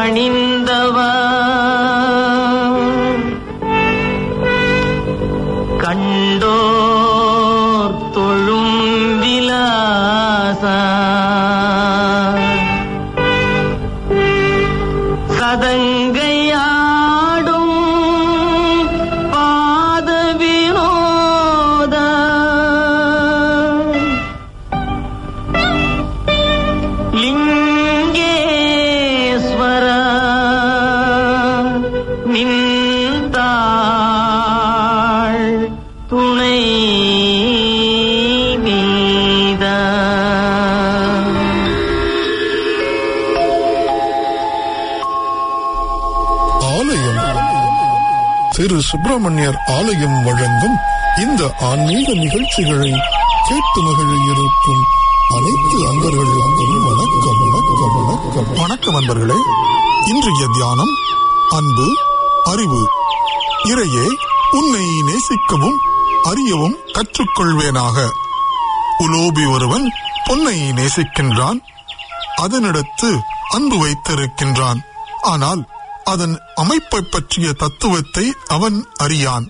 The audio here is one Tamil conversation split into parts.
பணிந்தவா கண்டோர் தொழும் விலாசா சதங்கையாடும் பாத வினோத லிங்கேஸ்வர நின்றாள் துணை நீதா ஆலயம் திரு சுப்பிரமணியர் ஆலயம் வழங்கும் இந்த ஆன்மீக நிகழ்ச்சிகளை கேட்டு மகிழ இருக்கும் அனைத்து அன்பர்களுக்கும் வணக்கம் வணக்கம் வணக்கம் வணக்கம் அன்பர்களே இன்றைய தியானம் அன்பு அறிவு இறையே உன்னை நேசிக்கவும் அறியவும் கற்றுக்கொள்வேனாக உலோபி ஒருவன் பொன்னை நேசிக்கின்றான் அதனிடத்து அன்பு வைத்திருக்கின்றான் ஆனால் அதன் அமைப்பை பற்றிய தத்துவத்தை அவன் அறியான்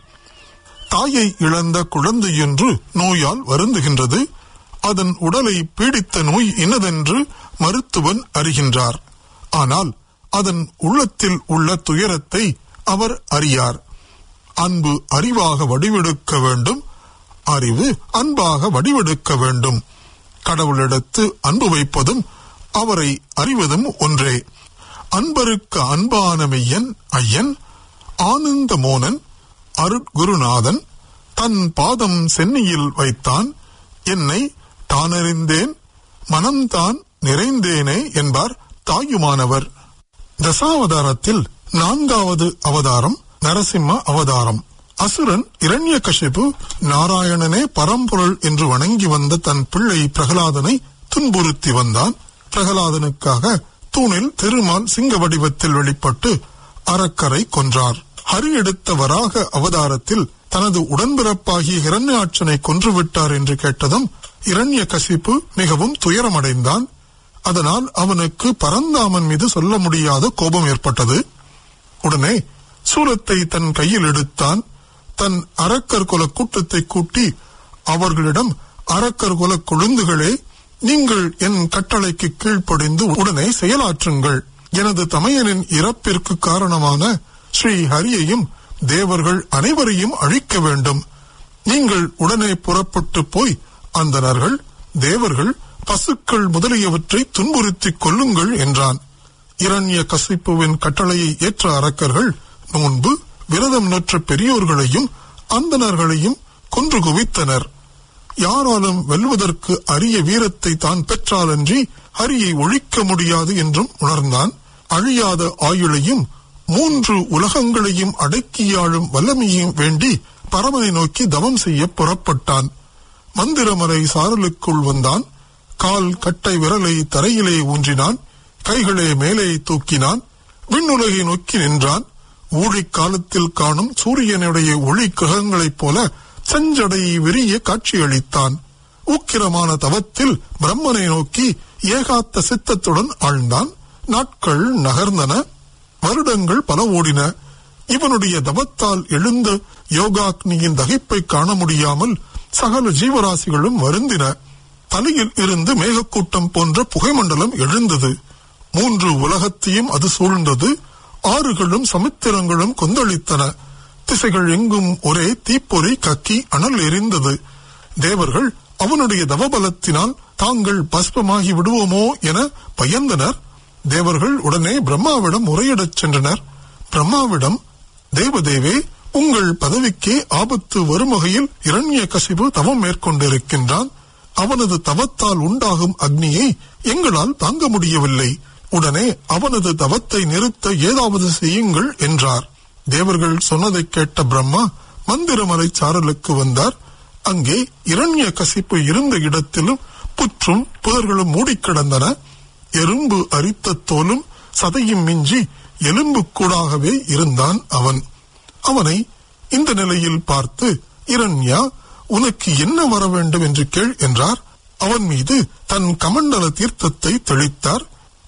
தாயை இழந்த குழந்தையொன்று நோயால் வருந்துகின்றது அதன் உடலை பீடித்த நோய் இன்னதென்று மருத்துவன் அறிகின்றார் ஆனால் அதன் உள்ளத்தில் உள்ள துயரத்தை அவர் அறியார் அன்பு அறிவாக வடிவெடுக்க வேண்டும் அறிவு அன்பாக வடிவெடுக்க வேண்டும் கடவுளிடத்து அன்பு வைப்பதும் அவரை அறிவதும் ஒன்றே அன்பருக்கு அன்பான மெய்யன் ஐயன் ஆனந்த மோனன் அருட்குருநாதன் தன் பாதம் சென்னியில் வைத்தான் என்னை தானறிந்தேன் மனம்தான் நிறைந்தேனே என்பார் தாயுமானவர் தசாவதாரத்தில் நான்காவது அவதாரம் நரசிம்ம அவதாரம் அசுரன் இரண்யகசிபு நாராயணனே பரம்பொருள் என்று வணங்கி வந்த தன் பிள்ளை பிரகலாதனை துன்புறுத்தி வந்தான் பிரகலாதனுக்காக தூணில் திருமால் சிங்க வடிவத்தில் வெளிப்பட்டு அறக்கரை கொன்றார் ஹரி எடுத்த வராக அவதாரத்தில் தனது உடன்பிறப்பாகிய இரண்யாட்சனை கொன்றுவிட்டார் என்று கேட்டதும் இரண்ய கசிப்பு மிகவும் துயரமடைந்தான் அதனால் அவனுக்கு பரந்தாமன் மீது சொல்ல முடியாத கோபம் ஏற்பட்டது உடனே சூலத்தை தன் கையில் எடுத்தான் தன் அரக்கர் குல கூட்டத்தை கூட்டி அவர்களிடம் அரக்கர் குல கொழுந்துகளே நீங்கள் என் கட்டளைக்கு கீழ்ப்படிந்து உடனே செயலாற்றுங்கள் எனது தமையனின் இறப்பிற்கு காரணமான ஸ்ரீ ஹரியையும் தேவர்கள் அனைவரையும் அழிக்க வேண்டும் நீங்கள் உடனே புறப்பட்டு போய் அந்தணர்கள் தேவர்கள் பசுக்கள் முதலியவற்றை துன்புறுத்திக் கொல்லுங்கள் என்றான் இரண்ய கசிப்புவின் கட்டளையை ஏற்ற அரக்கர்கள் நோன்பு விரதம் நோற்ற பெரியோர்களையும் அந்தணர்களையும் கொன்று குவித்தனர் யாராலும் வெல்வதற்கு அரிய வீரத்தை தான் பெற்றாலன்றி ஹரியை ஒழிக்க முடியாது என்றும் உணர்ந்தான் அழியாத ஆயுளையும் மூன்று உலகங்களையும் அடக்கியாளும் வல்லமையையும் வேண்டி பரமனை நோக்கி தவம் செய்ய புறப்பட்டான் மந்திரமலை சாரலுக்குள் வந்தான் கால் கட்டை விரலை தரையிலே ஊன்றினான் கைகளை மேலே தூக்கினான் விண்ணுலகை நோக்கி நின்றான் ஊழிக் காலத்தில் காணும் சூரியனுடைய ஒளி கிரகங்களைப் போல செஞ்சடை விரிய காட்சியளித்தான் உக்கிரமான தவத்தில் பிரம்மனை நோக்கி ஏகாத்த சித்தத்துடன் ஆழ்ந்தான் நாட்கள் நகர்ந்தன வருடங்கள் பல ஓடின இவனுடைய தவத்தால் எழுந்த யோகாக்னியின் தகைப்பை காண முடியாமல் சகல ஜீவராசிகளும் வருந்தின தலையில் இருந்து மேகக்கூட்டம் போன்ற புகைமண்டலம் எழுந்தது மூன்று உலகத்தையும் அது சூழ்ந்தது ஆறுகளும் சமுத்திரங்களும் கொந்தளித்தன திசைகள் எங்கும் ஒரே தீப்பொறி கக்கி அனல் எரிந்தது தேவர்கள் அவனுடைய தவபலத்தினால் தாங்கள் பஸ்பமாகி விடுவோமோ என பயந்தனர் தேவர்கள் உடனே பிரம்மாவிடம் முறையிடச் சென்றனர் பிரம்மாவிடம் தேவதேவே உங்கள் பதவிக்கே ஆபத்து வரும் வகையில் இரண்ய கசிபு தவம் மேற்கொண்டிருக்கின்றான் அவனது தவத்தால் உண்டாகும் அக்னியை எங்களால் தாங்க முடியவில்லை உடனே அவனது தவத்தை நிறுத்த ஏதாவது செய்யுங்கள் என்றார் தேவர்கள் சொன்னதைக் கேட்ட பிரம்மா மந்திரமலை சாரலுக்கு வந்தார் அங்கே இரண்ய கசிப்பு இருந்த இடத்திலும் புற்றும் புதர்களும் மூடிக் கிடந்தன எறும்பு அரித்த தோலும் சதையும் மிஞ்சி எலும்பு கூடாகவே இருந்தான் அவன் அவனை இந்த நிலையில் பார்த்து இரண்யா உனக்கு என்ன வர வேண்டும் என்று கேள் என்றார் அவன் மீது தன் கமண்டல தீர்த்தத்தை தெளித்தார்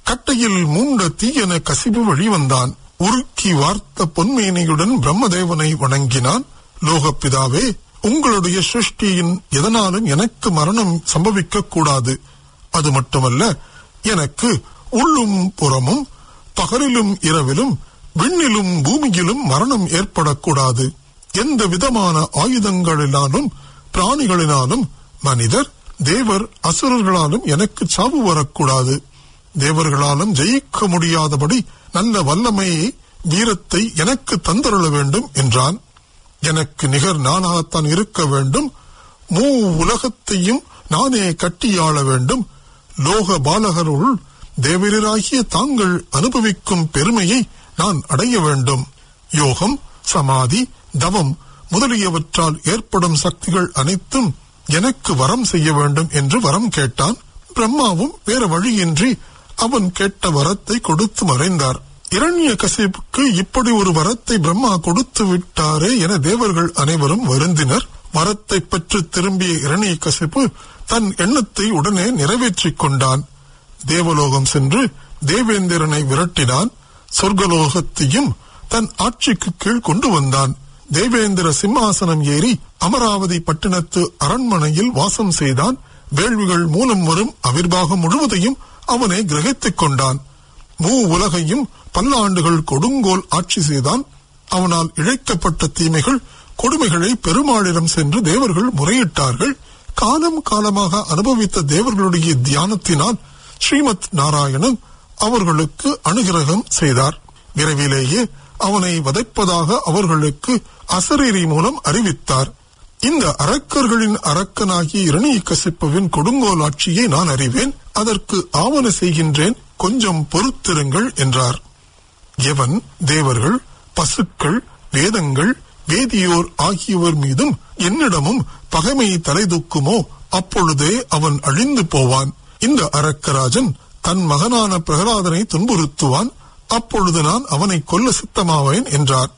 கட்டையில் மூண்ட தீயன கசிவு வெளிவந்தான் உருக்கி வார்த்த பொன்மேனியுடன் பிரம்மதேவனை வணங்கினான் லோகப்பிதாவே உங்களுடைய சிருஷ்டியின் எதனாலும் எனக்கு மரணம் சம்பவிக்க கூடாது அது மட்டுமல்ல எனக்கு உள்ளும் புறமும் பகலிலும் இரவிலும் விண்ணிலும் பூமியிலும் மரணம் ஏற்படக்கூடாது எந்த விதமான ஆயுதங்களினாலும் பிராணிகளினாலும் மனிதர் தேவர் அசுரர்களாலும் எனக்கு சாவு வரக்கூடாது தேவர்களாலும் ஜெயிக்க முடியாதபடி நல்ல வல்லமையை வீரத்தை எனக்கு தந்தருள வேண்டும் என்றான் எனக்கு நிகர் நானாகத்தான் இருக்க வேண்டும் மூ உலகத்தையும் நானே கட்டியாள வேண்டும் லோக பாலகருள் தேவரராகிய தாங்கள் அனுபவிக்கும் பெருமையை நான் அடைய வேண்டும் யோகம் சமாதி தவம் முதலியவற்றால் ஏற்படும் சக்திகள் அனைத்தும் எனக்கு வரம் செய்ய வேண்டும் என்று வரம் கேட்டான் பிரம்மாவும் வேற வழியின்றி அவன் கேட்ட வரத்தை கொடுத்து மறைந்தார் இரண்ய கசிப்புக்கு இப்படி ஒரு வரத்தை பிரம்மா கொடுத்து விட்டாரே என தேவர்கள் அனைவரும் வருந்தினர் வரத்தை பெற்று திரும்பிய இரணிய கசிப்பு தன் எண்ணத்தை உடனே நிறைவேற்றிக் கொண்டான் தேவலோகம் சென்று தேவேந்திரனை விரட்டினான் சொர்க்கலோகத்தையும் தன் ஆட்சிக்கு கீழ் கொண்டு வந்தான் தேவேந்திர சிம்மாசனம் ஏறி அமராவதி பட்டினத்து அரண்மனையில் வாசம் செய்தான் வேள்விகள் மூலம் வரும் அவிர்வாகம் முழுவதையும் அவனை கிரகித்துக் கொண்டான் மூ உலகையும் பல்லாண்டுகள் கொடுங்கோல் ஆட்சி செய்தான் அவனால் இழைக்கப்பட்ட தீமைகள் கொடுமைகளை பெருமாளிடம் சென்று தேவர்கள் முறையிட்டார்கள் காலம் காலமாக அனுபவித்த தேவர்களுடைய தியானத்தினால் ஸ்ரீமத் நாராயணன் அவர்களுக்கு அனுகிரகம் செய்தார் விரைவிலேயே அவனை வதைப்பதாக அவர்களுக்கு அசரீரி மூலம் அறிவித்தார் இந்த அரக்கர்களின் அரக்கனாகிய இரணிய கசிப்புவின் கொடுங்கோல் ஆட்சியை நான் அறிவேன் அதற்கு ஆவண செய்கின்றேன் கொஞ்சம் பொறுத்திருங்கள் என்றார் எவன் தேவர்கள் பசுக்கள் வேதங்கள் வேதியோர் ஆகியோர் மீதும் என்னிடமும் பகைமை தலைதூக்குமோ அப்பொழுதே அவன் அழிந்து போவான் இந்த அரக்கராஜன் தன் மகனான பிரகலாதனை துன்புறுத்துவான் அப்பொழுது நான் அவனை கொல்ல சித்தமாவேன் என்றார்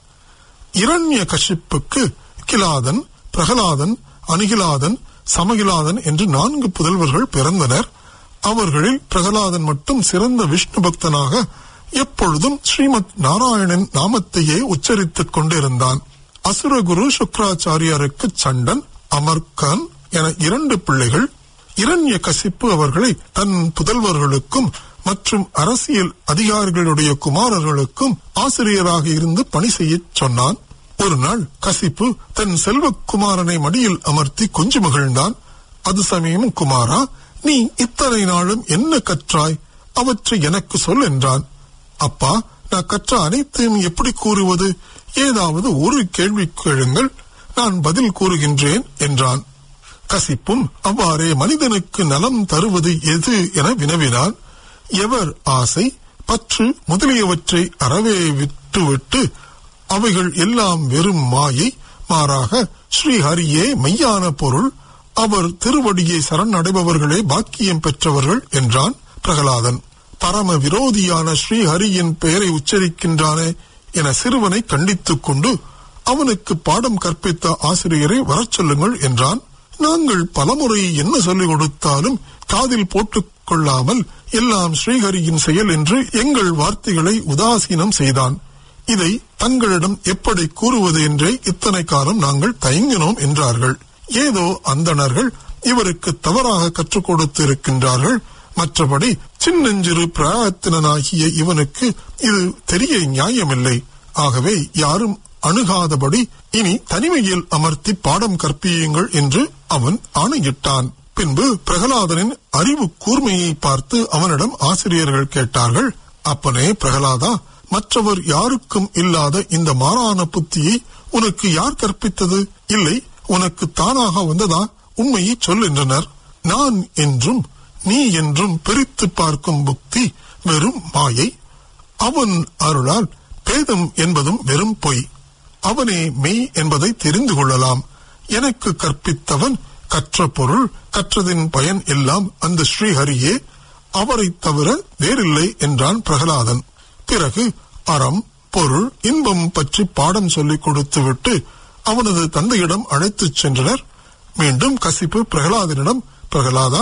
இரண்ய கஷிப்புக்கு கிலாதன் பிரகலாதன் அணிகிலாதன் சமகிலாதன் என்று நான்கு புதல்வர்கள் பிறந்தனர் அவர்களில் பிரகலாதன் மட்டும் சிறந்த விஷ்ணு பக்தனாக எப்பொழுதும் ஸ்ரீமத் நாராயணன் நாமத்தையே உச்சரித்துக் கொண்டிருந்தான் அசுரகுரு சுக்கராச்சாரியாருக்கு சண்டன் அமர்கன் என இரண்டு பிள்ளைகள் இரண்ய கசிப்பு அவர்களை தன் புதல்வர்களுக்கும் மற்றும் அரசியல் அதிகாரிகளுடைய குமாரர்களுக்கும் ஆசிரியராக இருந்து பணி செய்யச் சொன்னான் ஒரு நாள் கசிப்பு தன் செல்வக்குமாரனை மடியில் அமர்த்தி கொஞ்சி மகிழ்ந்தான் அது சமயம் குமாரா நீ இத்தனை நாளும் என்ன கற்றாய் அவற்றை எனக்கு சொல் என்றான் அப்பா நான் கற்ற அனைத்தையும் எப்படி கூறுவது ஏதாவது ஒரு கேள்வி கேளுங்கள் நான் பதில் கூறுகின்றேன் என்றான் கசிப்பும் அவ்வாறே மனிதனுக்கு நலம் தருவது எது என வினவினான் எவர் ஆசை பற்று முதலியவற்றை அறவே விட்டுவிட்டு அவைகள் எல்லாம் வெறும் மாயை மாறாக ஸ்ரீஹரியே மெய்யான பொருள் அவர் திருவடியை சரணடைபவர்களே பாக்கியம் பெற்றவர்கள் என்றான் பிரகலாதன் பரம விரோதியான ஸ்ரீஹரியின் பெயரை உச்சரிக்கின்றானே என சிறுவனை கண்டித்துக் கொண்டு அவனுக்கு பாடம் கற்பித்த ஆசிரியரை வரச் சொல்லுங்கள் என்றான் நாங்கள் பலமுறை என்ன சொல்லிக் கொடுத்தாலும் காதில் போட்டுக் கொள்ளாமல் எல்லாம் ஸ்ரீஹரியின் செயல் என்று எங்கள் வார்த்தைகளை உதாசீனம் செய்தான் இதை தங்களிடம் எப்படி கூறுவது என்றே இத்தனை காலம் நாங்கள் தயங்கினோம் என்றார்கள் ஏதோ அந்தணர்கள் இவருக்கு தவறாக கற்றுக் கொடுத்து இருக்கின்றார்கள் மற்றபடி சின்னஞ்சிறு பிராயத்தினனாகிய இவனுக்கு இது தெரிய நியாயமில்லை ஆகவே யாரும் அணுகாதபடி இனி தனிமையில் அமர்த்தி பாடம் கற்பியுங்கள் என்று அவன் ஆணையிட்டான் பின்பு பிரகலாதனின் அறிவு கூர்மையை பார்த்து அவனிடம் ஆசிரியர்கள் கேட்டார்கள் அப்பனே பிரகலாதா மற்றவர் யாருக்கும் இல்லாத இந்த மாறான புத்தியை உனக்கு யார் கற்பித்தது இல்லை உனக்கு தானாக வந்ததா உண்மையை சொல் என்றனர் நான் என்றும் நீ என்றும் பிரித்து பார்க்கும் புக்தி வெறும் மாயை அவன் அருளால் பேதம் என்பதும் வெறும் பொய் அவனே மெய் என்பதை தெரிந்து கொள்ளலாம் எனக்கு கற்பித்தவன் கற்ற பொருள் கற்றதின் பயன் எல்லாம் அந்த ஸ்ரீஹரியே அவரை தவிர வேறில்லை என்றான் பிரகலாதன் பிறகு அறம் பொருள் இன்பம் பற்றி பாடம் சொல்லிக் கொடுத்துவிட்டு அவனது தந்தையிடம் அழைத்துச் சென்றனர் மீண்டும் கசிப்பு பிரகலாதனிடம் பிரகலாதா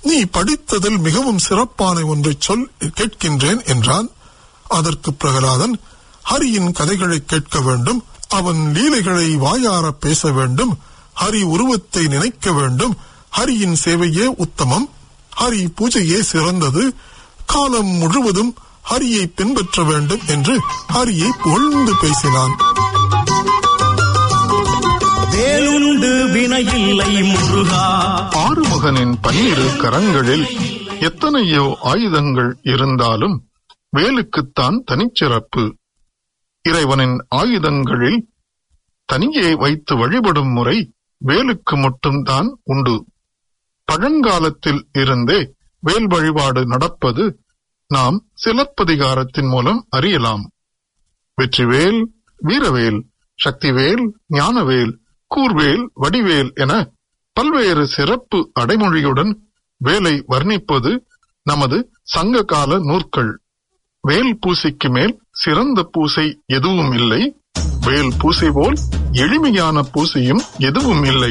நீ படித்ததில் மிகவும் சிறப்பான ஒன்றை சொல் கேட்கின்றேன் என்றான் அதற்கு பிரகலாதன் ஹரியின் கதைகளை கேட்க வேண்டும் அவன் லீலைகளை வாயார பேச வேண்டும் ஹரி உருவத்தை நினைக்க வேண்டும் ஹரியின் சேவையே உத்தமம் ஹரி பூஜையே சிறந்தது காலம் முழுவதும் ஹரியை பின்பற்ற வேண்டும் என்று ஹரியை புகழ்ந்து பேசினான் வேலுண்டு வினையில்லை முருகா ஆறுமுகனின் பன்னிரு கரங்களில் எத்தனையோ ஆயுதங்கள் இருந்தாலும் வேலுக்குத்தான் தனிச்சிறப்பு இறைவனின் ஆயுதங்களில் தனியே வைத்து வழிபடும் முறை வேலுக்கு மட்டும்தான் உண்டு பழங்காலத்தில் இருந்தே வேல் வழிபாடு நடப்பது நாம் சிலப்பதிகாரத்தின் மூலம் அறியலாம் வெற்றிவேல் வீரவேல் சக்திவேல் ஞானவேல் கூர்வேல் வடிவேல் என பல்வேறு சிறப்பு அடைமொழியுடன் வேலை வர்ணிப்பது நமது சங்ககால நூற்கள் வேல் பூசைக்கு மேல் சிறந்த பூசை எதுவும் இல்லை வேல் பூசை போல் எளிமையான பூசையும் எதுவும் இல்லை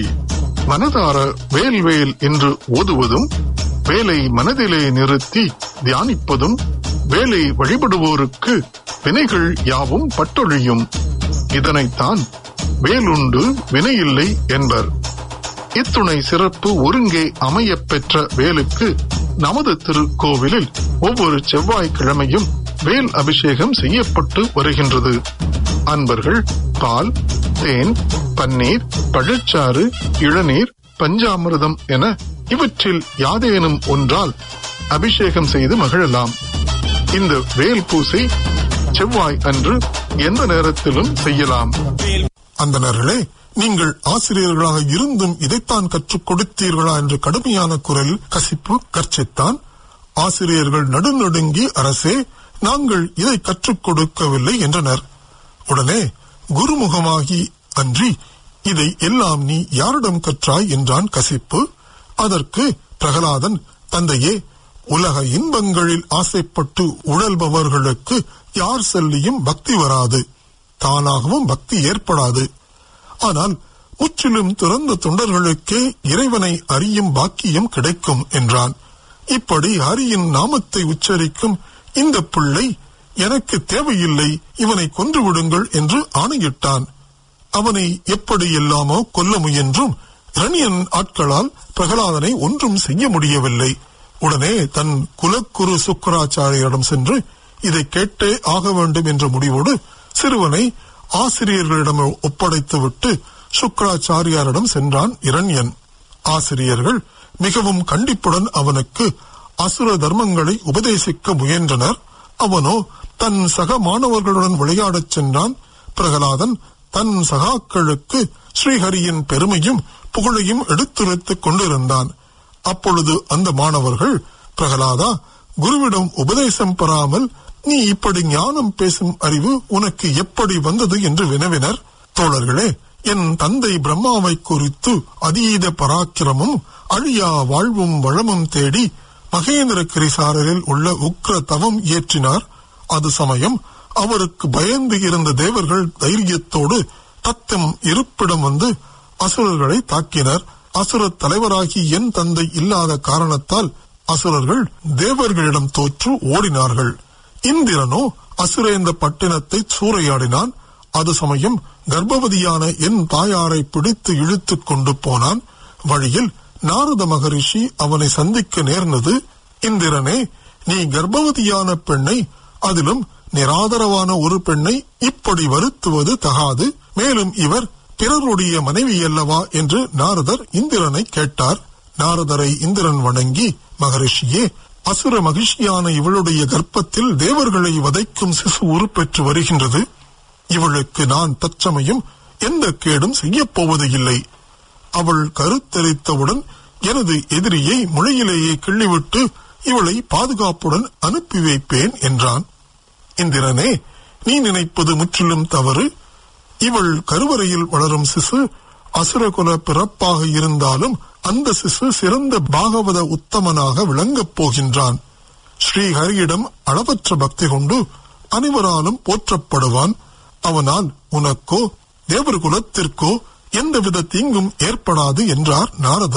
மனதார வேல் வேல் என்று ஓதுவதும் வேலை மனதிலே நிறுத்தி தியானிப்பதும் வேலை வழிபடுவோருக்கு வினைகள் யாவும் பட்டொழியும் இதனைத்தான் வேலுண்டு வினையில்லை என்பர் இத்துணை சிறப்பு ஒருங்கே அமையப் பெற்ற வேலுக்கு நமது திருக்கோவிலில் ஒவ்வொரு செவ்வாய்க்கிழமையும் வேல் அபிஷேகம் செய்யப்பட்டு வருகின்றது அன்பர்கள் பால் தேன் பன்னீர் பழச்சாறு இளநீர் பஞ்சாமிர்தம் என இவற்றில் யாதேனும் ஒன்றால் அபிஷேகம் செய்து மகிழலாம் இந்த வேல் பூசை செவ்வாய் அன்று எந்த நேரத்திலும் செய்யலாம் அந்தனர்களே நீங்கள் ஆசிரியர்களாக இருந்தும் இதைத்தான் கற்றுக் கொடுத்தீர்களா என்று கடுமையான குரலில் கசிப்பு கர்ச்சித்தான் ஆசிரியர்கள் நடுநடுங்கி அரசே நாங்கள் இதை கற்றுக் கொடுக்கவில்லை என்றனர் உடனே குருமுகமாகி அன்றி இதை எல்லாம் நீ யாரிடம் கற்றாய் என்றான் கசிப்பு அதற்கு பிரகலாதன் தந்தையே உலக இன்பங்களில் ஆசைப்பட்டு உழல்பவர்களுக்கு யார் சொல்லியும் பக்தி வராது தானாகவும் பக்தி ஏற்படாது ஆனால் முற்றிலும் துறந்த தொண்டர்களுக்கே இறைவனை அறியும் பாக்கியம் கிடைக்கும் என்றான் இப்படி ஹரியின் நாமத்தை உச்சரிக்கும் இந்த பிள்ளை எனக்கு தேவையில்லை இவனை கொன்று விடுங்கள் என்று ஆணையிட்டான் அவனை எப்படி எல்லாமோ கொல்ல முயன்றும் இரணியன் ஆட்களால் பிரகலாதனை ஒன்றும் செய்ய முடியவில்லை உடனே தன் குலக்குரு சுக்கராச்சாரியரிடம் சென்று இதை கேட்டே ஆக வேண்டும் என்ற முடிவோடு சிறுவனை ஆசிரியர்களிடம் ஒப்படைத்துவிட்டு சுக்கராச்சாரியாரிடம் சென்றான் இரண்யன் ஆசிரியர்கள் மிகவும் கண்டிப்புடன் அவனுக்கு அசுர தர்மங்களை உபதேசிக்க முயன்றனர் அவனோ தன் சக மாணவர்களுடன் விளையாடச் சென்றான் பிரகலாதன் தன் சகாக்களுக்கு ஸ்ரீஹரியின் பெருமையும் புகழையும் எடுத்துரைத்துக் கொண்டிருந்தான் அப்பொழுது அந்த மாணவர்கள் பிரகலாதா குருவிடம் உபதேசம் பெறாமல் நீ இப்படி ஞானம் பேசும் அறிவு உனக்கு எப்படி வந்தது என்று வினவினர் தோழர்களே என் தந்தை பிரம்மாவை குறித்து அதீத பராக்கிரமும் அழியா வாழ்வும் வளமும் தேடி மகேந்திர கிரிசாரரில் உள்ள உக்ர தவம் இயற்றினார் அது சமயம் அவருக்கு பயந்து இருந்த தேவர்கள் தைரியத்தோடு தத்தம் இருப்பிடம் வந்து அசுரர்களை தாக்கினர் அசுர தலைவராகி என் தந்தை இல்லாத காரணத்தால் அசுரர்கள் தேவர்களிடம் தோற்று ஓடினார்கள் இந்திரனோ அசுரேந்த பட்டினத்தை சூறையாடினான் அது சமயம் கர்ப்பவதியான என் தாயாரை பிடித்து இழுத்துக் கொண்டு போனான் வழியில் நாரத மகரிஷி அவனை சந்திக்க நேர்ந்தது இந்திரனே நீ கர்ப்பவதியான பெண்ணை அதிலும் நிராதரவான ஒரு பெண்ணை இப்படி வருத்துவது தகாது மேலும் இவர் பிறருடைய மனைவி அல்லவா என்று நாரதர் இந்திரனை கேட்டார் நாரதரை இந்திரன் வணங்கி மகரிஷியே அசுர மகிழ்ச்சியான இவளுடைய கர்ப்பத்தில் தேவர்களை வதைக்கும் சிசு உருப்பெற்று வருகின்றது இவளுக்கு நான் தற்சமயம் எந்த கேடும் செய்யப் போவது இல்லை அவள் கருத்தரித்தவுடன் எனது எதிரியை முளையிலேயே கிள்ளிவிட்டு இவளை பாதுகாப்புடன் அனுப்பி வைப்பேன் என்றான் இந்திரனே நீ நினைப்பது முற்றிலும் தவறு இவள் கருவறையில் வளரும் சிசு அசுரகுல பிறப்பாக இருந்தாலும் அந்த சிசு சிறந்த பாகவத உத்தமனாக விளங்கப் போகின்றான் ஸ்ரீஹரியிடம் அளவற்ற பக்தி கொண்டு அனைவராலும் போற்றப்படுவான் அவனால் உனக்கோ தேவர் குலத்திற்கோ எந்தவித தீங்கும் ஏற்படாது என்றார் நாரதர்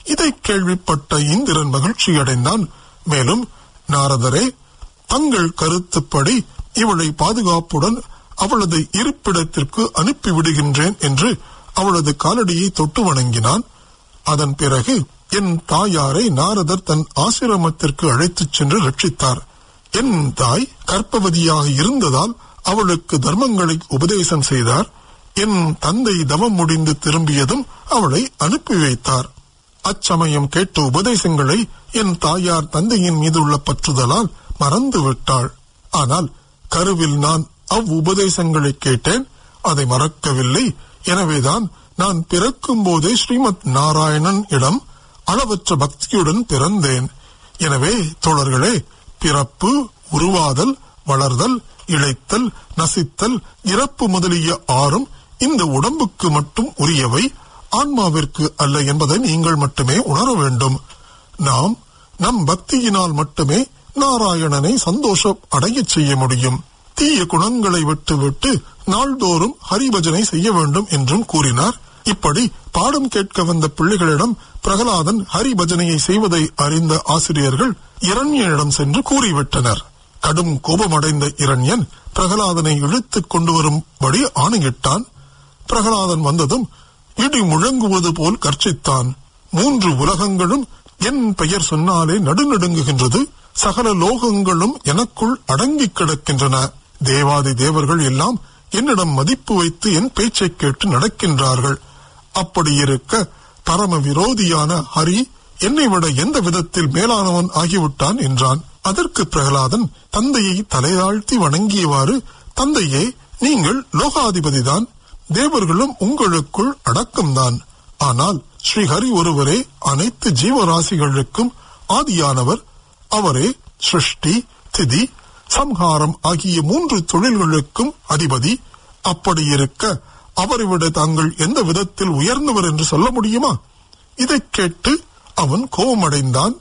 இதை கேள்விப்பட்ட இந்திரன் மகிழ்ச்சி அடைந்தான் மேலும் நாரதரே தங்கள் கருத்துப்படி இவளை பாதுகாப்புடன் அவளது இருப்பிடத்திற்கு அனுப்பிவிடுகின்றேன் என்று அவளது காலடியை தொட்டு வணங்கினான் அதன் பிறகு என் தாயாரை நாரதர் தன் ஆசிரமத்திற்கு அழைத்துச் சென்று ரட்சித்தார் என் தாய் கற்பவதியாக இருந்ததால் அவளுக்கு தர்மங்களை உபதேசம் செய்தார் என் தந்தை தவம் முடிந்து திரும்பியதும் அவளை அனுப்பி வைத்தார் அச்சமயம் கேட்ட உபதேசங்களை என் தாயார் தந்தையின் மீதுள்ள பற்றுதலால் மறந்து விட்டாள் ஆனால் கருவில் நான் அவ் உபதேசங்களை கேட்டேன் அதை மறக்கவில்லை எனவேதான் நான் பிறக்கும் போதே ஸ்ரீமத் நாராயணன் இடம் அளவற்ற பக்தியுடன் பிறந்தேன் எனவே தோழர்களே பிறப்பு உருவாதல் வளர்தல் இழைத்தல் நசித்தல் இறப்பு முதலிய ஆறும் இந்த உடம்புக்கு மட்டும் உரியவை ஆன்மாவிற்கு அல்ல என்பதை நீங்கள் மட்டுமே உணர வேண்டும் நாம் நம் பக்தியினால் மட்டுமே நாராயணனை சந்தோஷம் அடையச் செய்ய முடியும் தீய குணங்களை விட்டுவிட்டு நாள்தோறும் ஹரிபஜனை செய்ய வேண்டும் என்றும் கூறினார் இப்படி பாடம் கேட்க வந்த பிள்ளைகளிடம் பிரகலாதன் ஹரிபஜனையை செய்வதை அறிந்த ஆசிரியர்கள் இரண்யனிடம் சென்று கூறிவிட்டனர் கடும் கோபமடைந்த இரண்யன் பிரகலாதனை இழுத்துக் கொண்டு வரும்படி ஆணையிட்டான் பிரகலாதன் வந்ததும் இடி முழங்குவது போல் கர்ச்சித்தான் மூன்று உலகங்களும் என் பெயர் சொன்னாலே நடுநடுங்குகின்றது சகல லோகங்களும் எனக்குள் அடங்கி கிடக்கின்றன தேவாதி தேவர்கள் எல்லாம் என்னிடம் மதிப்பு வைத்து என் பேச்சை கேட்டு நடக்கின்றார்கள் அப்படி இருக்க பரம விரோதியான ஹரி என்னை விட எந்த விதத்தில் மேலானவன் ஆகிவிட்டான் என்றான் அதற்கு பிரகலாதன் தந்தையை தலைதாழ்த்தி வணங்கியவாறு தந்தையே நீங்கள் லோகாதிபதிதான் தேவர்களும் உங்களுக்குள் அடக்கம்தான் ஆனால் ஸ்ரீஹரி ஒருவரே அனைத்து ஜீவராசிகளுக்கும் ஆதியானவர் அவரே சிருஷ்டி திதி சம்ஹாரம் ஆகிய மூன்று தொழில்களுக்கும் அதிபதி அப்படி இருக்க அவரை விட தாங்கள் எந்த விதத்தில் உயர்ந்தவர் என்று சொல்ல முடியுமா இதைக் கேட்டு அவன் கோபமடைந்தான்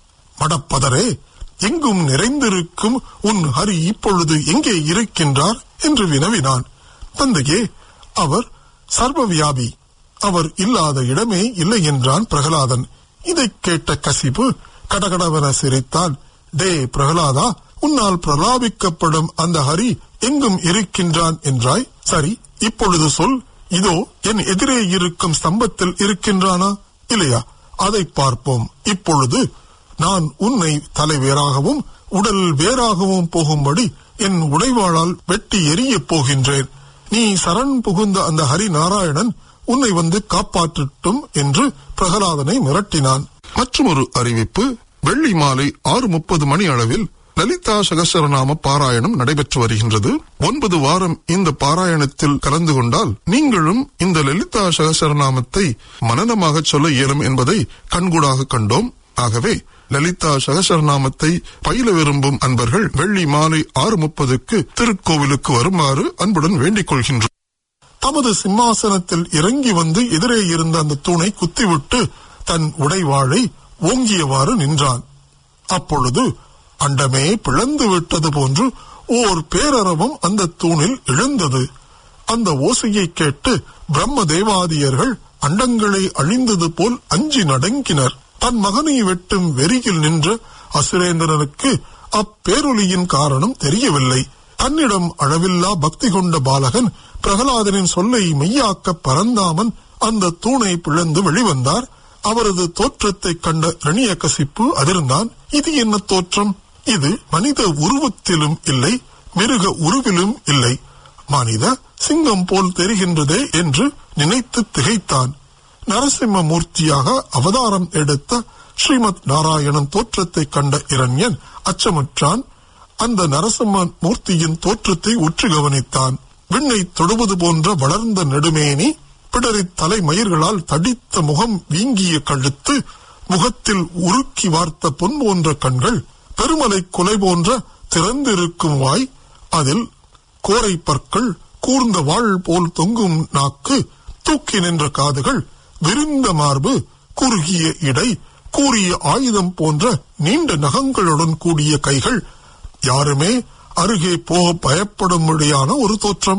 மடப்பதரே எங்கும் நிறைந்திருக்கும் உன் ஹரி இப்பொழுது எங்கே இருக்கின்றார் என்று வினவினான் தந்தையே அவர் சர்வவியாபி அவர் இல்லாத இடமே இல்லை என்றான் பிரகலாதன் இதைக் கேட்ட கசிப்பு கடகடவென சிரித்தான் டே பிரகலாதா உன்னால் பிரலாபிக்கப்படும் அந்த ஹரி எங்கும் இருக்கின்றான் என்றாய் சரி இப்பொழுது சொல் இதோ என் எதிரே இருக்கும் ஸ்தம்பத்தில் இருக்கின்றானா இல்லையா அதை பார்ப்போம் இப்பொழுது நான் உன்னை தலை வேறாகவும் உடல் வேறாகவும் போகும்படி என் உடைவாளால் வெட்டி எரியப் போகின்றேன் நீ சரண் புகுந்த அந்த ஹரி நாராயணன் உன்னை வந்து காப்பாற்றட்டும் என்று பிரகலாதனை மிரட்டினான் மற்றொரு அறிவிப்பு வெள்ளி மாலை ஆறு முப்பது மணி அளவில் லலிதா சகசரநாம பாராயணம் நடைபெற்று வருகின்றது ஒன்பது வாரம் இந்த பாராயணத்தில் கலந்து கொண்டால் நீங்களும் இந்த லலிதா சகசரநாமத்தை மனநமாக சொல்ல இயலும் என்பதை கண்கூடாக கண்டோம் ஆகவே லலிதா சகசரநாமத்தை பயில விரும்பும் அன்பர்கள் வெள்ளி மாலை ஆறு முப்பதுக்கு திருக்கோவிலுக்கு வருமாறு அன்புடன் வேண்டிக் கொள்கின்றோம் தமது சிம்மாசனத்தில் இறங்கி வந்து எதிரே இருந்த அந்த தூணை குத்திவிட்டு தன் உடைவாளை ஓங்கியவாறு நின்றான் அப்பொழுது அண்டமே பிளந்து விட்டது போன்று ஓர் பேரரவம் அந்த தூணில் எழுந்தது அந்த ஓசையை கேட்டு பிரம்ம தேவாதியர்கள் அண்டங்களை அழிந்தது போல் அஞ்சி நடுங்கினர் தன் மகனை வெட்டும் வெறியில் நின்ற அசுரேந்திரனுக்கு அப்பேரொலியின் காரணம் தெரியவில்லை தன்னிடம் அளவில்லா பக்தி கொண்ட பாலகன் பிரகலாதனின் சொல்லை மெய்யாக்க பரந்தாமன் அந்த தூணை பிளந்து வெளிவந்தார் அவரது தோற்றத்தை கண்ட ரணிய கசிப்பு அதிர்ந்தான் இது என்ன தோற்றம் இது மனித உருவத்திலும் இல்லை மிருக உருவிலும் இல்லை மனித சிங்கம் போல் தெரிகின்றதே என்று நினைத்து திகைத்தான் நரசிம்ம மூர்த்தியாக அவதாரம் எடுத்த ஸ்ரீமத் நாராயணன் தோற்றத்தை கண்ட இரண்யன் அச்சமுற்றான் அந்த நரசிம்ம மூர்த்தியின் தோற்றத்தை உற்று கவனித்தான் விண்ணை தொடுவது போன்ற வளர்ந்த நெடுமேனி பிடரி தலைமயிர்களால் தடித்த முகம் வீங்கிய கழுத்து முகத்தில் உருக்கி வார்த்த பொன் போன்ற கண்கள் பெருமலை கொலை போன்ற திறந்திருக்கும் வாய் அதில் கோரை பற்கள் கூர்ந்த வாள் போல் தொங்கும் நாக்கு தூக்கி நின்ற காதுகள் விரிந்த மார்பு குறுகிய இடை கூறிய ஆயுதம் போன்ற நீண்ட நகங்களுடன் கூடிய கைகள் யாருமே அருகே போக பயப்படும்படியான ஒரு தோற்றம்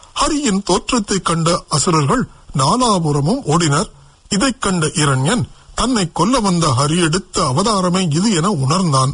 ஹரியின் தோற்றத்தை கண்ட அசுரர்கள் நாலாபுரமும் ஓடினர் இதைக் கண்ட இரண்யன் தன்னை கொல்ல வந்த ஹரி எடுத்த அவதாரமே இது என உணர்ந்தான்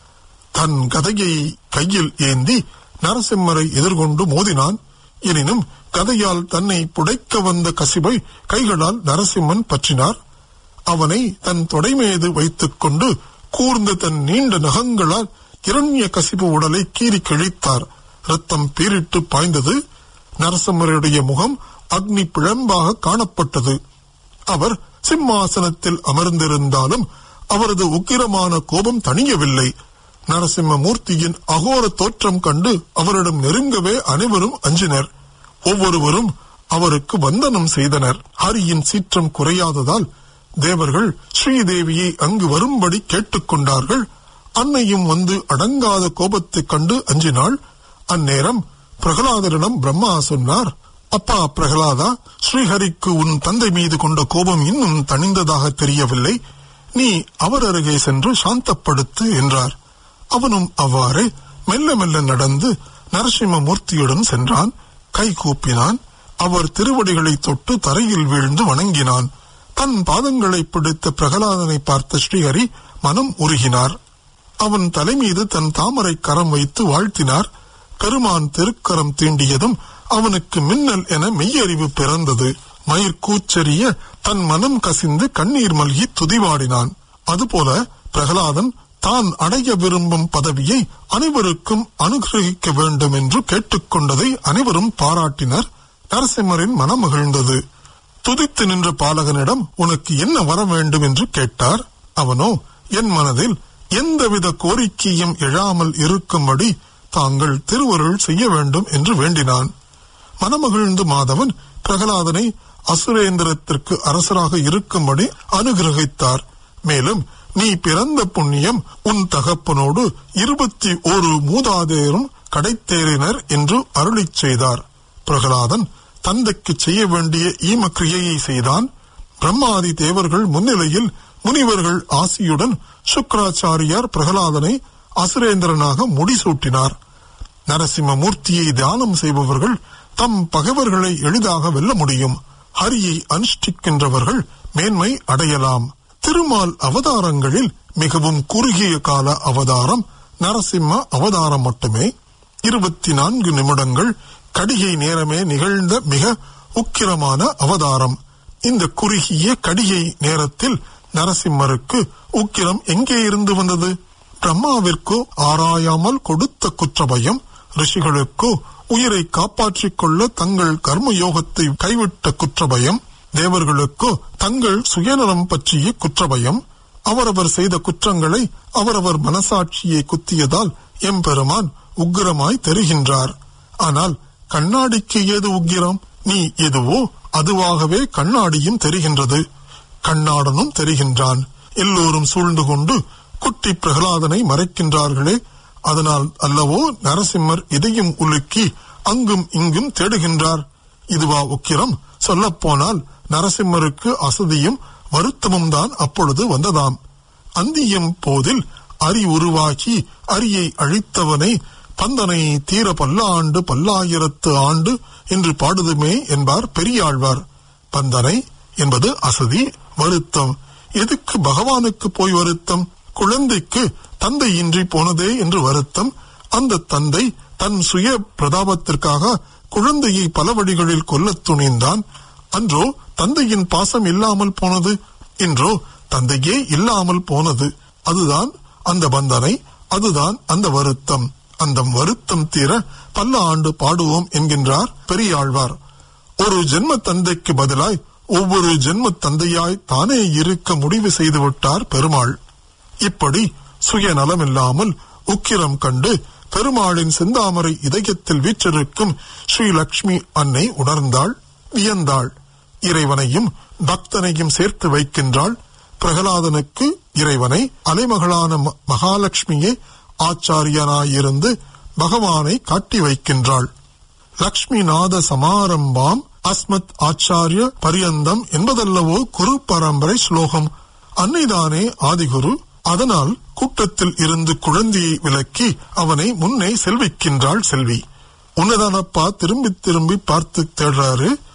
தன் கதையை கையில் ஏந்தி நரசிம்மரை எதிர்கொண்டு மோதினான் எனினும் கதையால் தன்னை புடைக்க வந்த கசிபை கைகளால் நரசிம்மன் பற்றினார் அவனை தன் தொடை மீது வைத்துக் கொண்டு கூர்ந்த தன் நீண்ட நகங்களால் இரண்ய கசிபு உடலை கீறி கிழித்தார் ரத்தம் பீரிட்டு பாய்ந்தது நரசிம்மருடைய முகம் அக்னி பிழம்பாக காணப்பட்டது அவர் சிம்மாசனத்தில் அமர்ந்திருந்தாலும் அவரது உக்கிரமான கோபம் தணியவில்லை நரசிம்ம மூர்த்தியின் அகோர தோற்றம் கண்டு அவரிடம் நெருங்கவே அனைவரும் அஞ்சினர் ஒவ்வொருவரும் அவருக்கு வந்தனம் செய்தனர் ஹரியின் சீற்றம் குறையாததால் தேவர்கள் ஸ்ரீதேவியை அங்கு வரும்படி கேட்டுக்கொண்டார்கள் அன்னையும் வந்து அடங்காத கோபத்தைக் கண்டு அஞ்சினாள் அந்நேரம் பிரகலாதரிடம் பிரம்மா சொன்னார் அப்பா பிரகலாதா ஸ்ரீஹரிக்கு உன் தந்தை மீது கொண்ட கோபம் இன்னும் தணிந்ததாக தெரியவில்லை நீ அவர் அருகே சென்று சாந்தப்படுத்து என்றார் அவனும் அவ்வாறே மெல்ல மெல்ல நடந்து நரசிம்ம மூர்த்தியுடன் சென்றான் கை கூப்பினான் அவர் திருவடிகளை தொட்டு தரையில் வீழ்ந்து வணங்கினான் தன் பாதங்களை பிடித்த பிரகலாதனை பார்த்த ஸ்ரீஹரி மனம் உருகினார் அவன் தலைமீது தன் தாமரை கரம் வைத்து வாழ்த்தினார் பெருமான் திருக்கரம் தீண்டியதும் அவனுக்கு மின்னல் என மெய்யறிவு பிறந்தது மயிர் கூச்சரிய தன் மனம் கசிந்து கண்ணீர் மல்கி துதிவாடினான் அதுபோல பிரகலாதன் தான் அடைய விரும்பும் பதவியை அனைவருக்கும் அனுகிரகிக்க வேண்டும் என்று கேட்டுக்கொண்டதை அனைவரும் பாராட்டினர் நரசிம்மரின் மனம் மகிழ்ந்தது துதித்து நின்ற பாலகனிடம் உனக்கு என்ன வர வேண்டும் என்று கேட்டார் அவனோ என் மனதில் எந்தவித கோரிக்கையும் எழாமல் இருக்கும்படி தாங்கள் திருவருள் செய்ய வேண்டும் என்று வேண்டினான் மனமகிழ்ந்து மாதவன் பிரகலாதனை அசுரேந்திரத்திற்கு அரசராக இருக்கும்படி அனுகிரகித்தார் மேலும் நீ பிறந்த புண்ணியம் உன் தகப்பனோடு இருபத்தி ஒரு மூதாதையரும் கடைத்தேறினர் என்று அருளிச் செய்தார் பிரகலாதன் தந்தைக்கு செய்ய வேண்டிய ஈமக்கிரியையை செய்தான் பிரம்மாதி தேவர்கள் முன்னிலையில் முனிவர்கள் ஆசியுடன் சுக்கராச்சாரியார் பிரகலாதனை அசுரேந்திரனாக முடிசூட்டினார் நரசிம்ம மூர்த்தியை தியானம் செய்பவர்கள் தம் பகைவர்களை எளிதாக வெல்ல முடியும் ஹரியை அனுஷ்டிக்கின்றவர்கள் மேன்மை அடையலாம் திருமால் அவதாரங்களில் மிகவும் குறுகிய கால அவதாரம் நரசிம்ம அவதாரம் மட்டுமே இருபத்தி நான்கு நிமிடங்கள் கடிகை நேரமே நிகழ்ந்த மிக உக்கிரமான அவதாரம் இந்த குறுகிய கடிகை நேரத்தில் நரசிம்மருக்கு உக்கிரம் எங்கே இருந்து வந்தது பிரம்மாவிற்கோ ஆராயாமல் கொடுத்த குற்றபயம் ரிஷிகளுக்கோ உயிரை காப்பாற்றிக் கொள்ள தங்கள் கர்ம யோகத்தை கைவிட்ட குற்றபயம் தேவர்களுக்கோ தங்கள் சுயநலம் பற்றிய குற்றபயம் அவரவர் செய்த குற்றங்களை அவரவர் மனசாட்சியை குத்தியதால் எம்பெருமான் உக்கிரமாய் தெரிகின்றார் ஆனால் கண்ணாடிக்கு ஏது உக்கிரம் நீ எதுவோ அதுவாகவே கண்ணாடியும் தெரிகின்றது கண்ணாடனும் தெரிகின்றான் எல்லோரும் சூழ்ந்து கொண்டு குட்டி பிரகலாதனை மறைக்கின்றார்களே அதனால் அல்லவோ நரசிம்மர் இதையும் உலுக்கி அங்கும் இங்கும் தேடுகின்றார் இதுவா உக்கிரம் சொல்லப்போனால் நரசிம்மருக்கு அசதியும் வருத்தமும் தான் அப்பொழுது வந்ததாம் அந்தியம் போதில் அரி உருவாக்கி அரியை அழித்தவனை பந்தனை தீர பல்லாண்டு பல்லாயிரத்து ஆண்டு என்று பாடுதுமே என்பார் பெரியாழ்வார் பந்தனை என்பது அசதி வருத்தம் எதுக்கு பகவானுக்கு போய் வருத்தம் குழந்தைக்கு தந்தை இன்றி போனதே என்று வருத்தம் அந்த தந்தை தன் சுய பிரதாபத்திற்காக குழந்தையை பல வழிகளில் கொல்லத் துணிந்தான் அன்றோ தந்தையின் பாசம் இல்லாமல் போனது இன்றோ தந்தையே இல்லாமல் போனது அதுதான் அந்த பந்தனை அதுதான் அந்த வருத்தம் அந்த வருத்தம் தீர பல ஆண்டு பாடுவோம் என்கின்றார் பெரியாழ்வார் ஒரு ஜென்ம தந்தைக்கு பதிலாய் ஒவ்வொரு ஜென்ம தந்தையாய் தானே இருக்க முடிவு செய்து விட்டார் பெருமாள் இப்படி சுயநலமில்லாமல் உக்கிரம் கண்டு பெருமாளின் செந்தாமரை இதயத்தில் வீற்றிருக்கும் ஸ்ரீ லக்ஷ்மி அன்னை உணர்ந்தாள் வியந்தாள் இறைவனையும் பக்தனையும் சேர்த்து வைக்கின்றாள் பிரகலாதனுக்கு இறைவனை அலைமகளான ம- மகாலட்சுமியே ஆச்சாரியனாயிருந்து பகவானை காட்டி வைக்கின்றாள் லக்ஷ்மிநாத சமாரம்பாம் அஸ்மத் ஆச்சாரிய பரியந்தம் என்பதல்லவோ குரு பரம்பரை ஸ்லோகம் அன்னைதானே ஆதிகுரு அதனால் கூட்டத்தில் இருந்து குழந்தையை விலக்கி அவனை முன்னே செல்விக்கின்றாள் செல்வி உன்னதானப்பா திரும்பி திரும்பி பார்த்து தேடுறாரு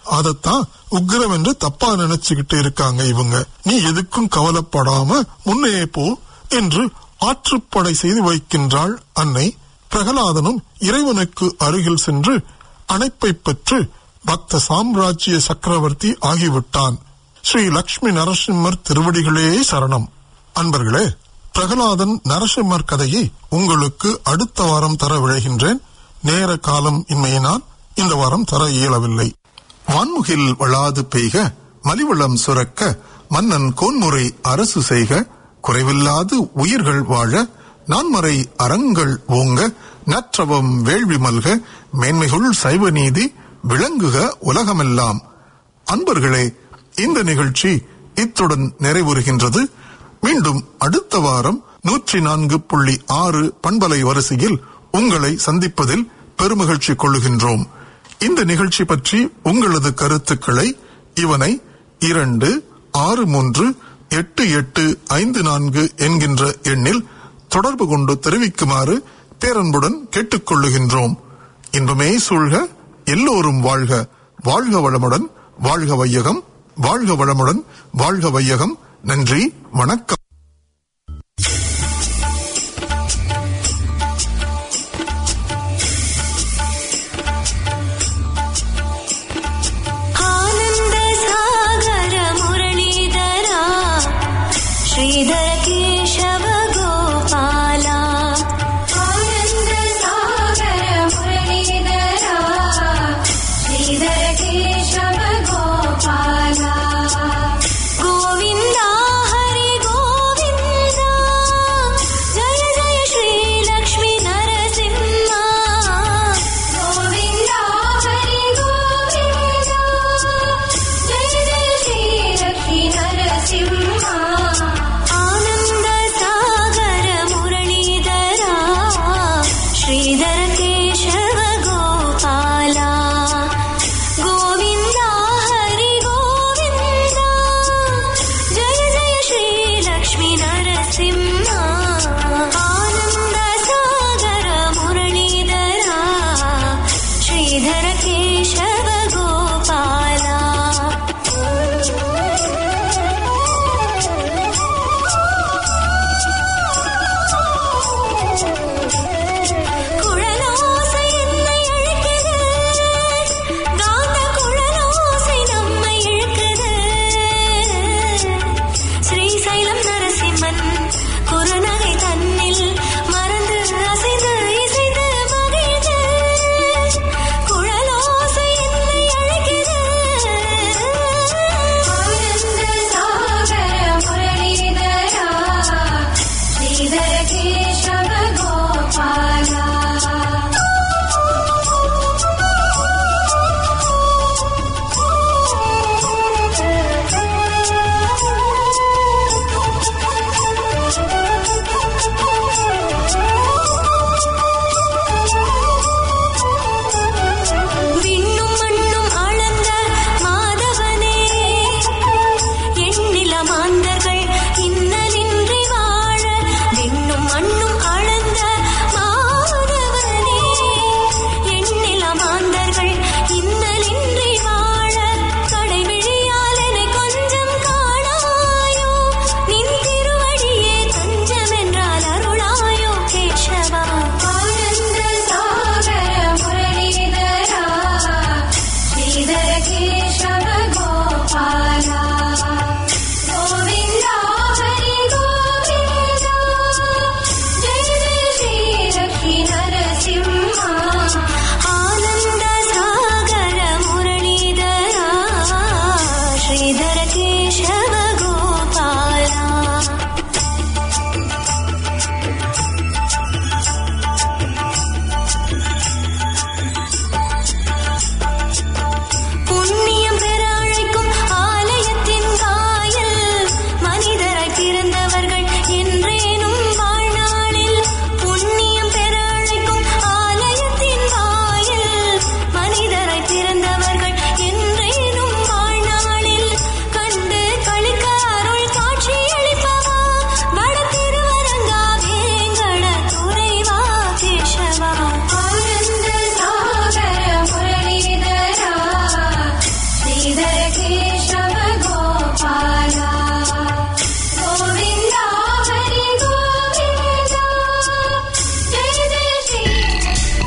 அதத்தான் உக்கிரம் என்று தப்பா நினைச்சுக்கிட்டு இருக்காங்க இவங்க நீ எதுக்கும் கவலைப்படாம முன்னே போ என்று ஆற்றுப்படை செய்து வைக்கின்றாள் அன்னை பிரகலாதனும் இறைவனுக்கு அருகில் சென்று அணைப்பை பெற்று பக்த சாம்ராஜ்ய சக்கரவர்த்தி ஆகிவிட்டான் ஸ்ரீ லக்ஷ்மி நரசிம்மர் திருவடிகளே சரணம் அன்பர்களே பிரகலாதன் நரசிம்மர் கதையை உங்களுக்கு அடுத்த வாரம் தர விழைகின்றேன் நேர காலம் இன்மையினால் இந்த வாரம் தர இயலவில்லை வான்முகில் வளாது பெய்க மலிவளம் சுரக்க மன்னன் கோன்முறை அரசு செய்க குறைவில்லாது உயிர்கள் வாழ நான்மறை அறங்கள் ஓங்க நற்றவம் வேள்வி மல்க மேன்மைகுள் சைவ நீதி விளங்குக உலகமெல்லாம் அன்பர்களே இந்த நிகழ்ச்சி இத்துடன் நிறைவுறுகின்றது மீண்டும் அடுத்த வாரம் நூற்றி நான்கு புள்ளி ஆறு பண்பலை வரிசையில் உங்களை சந்திப்பதில் பெருமகிழ்ச்சி கொள்ளுகின்றோம் இந்த நிகழ்ச்சி பற்றி உங்களது கருத்துக்களை இவனை இரண்டு ஆறு மூன்று எட்டு எட்டு ஐந்து நான்கு என்கின்ற எண்ணில் தொடர்பு கொண்டு தெரிவிக்குமாறு பேரன்புடன் கேட்டுக்கொள்ளுகின்றோம் இன்பமே சூழ்க எல்லோரும் வாழ்க வாழ்க வளமுடன் வாழ்க வையகம் வாழ்க வளமுடன் வாழ்க வையகம் நன்றி வணக்கம்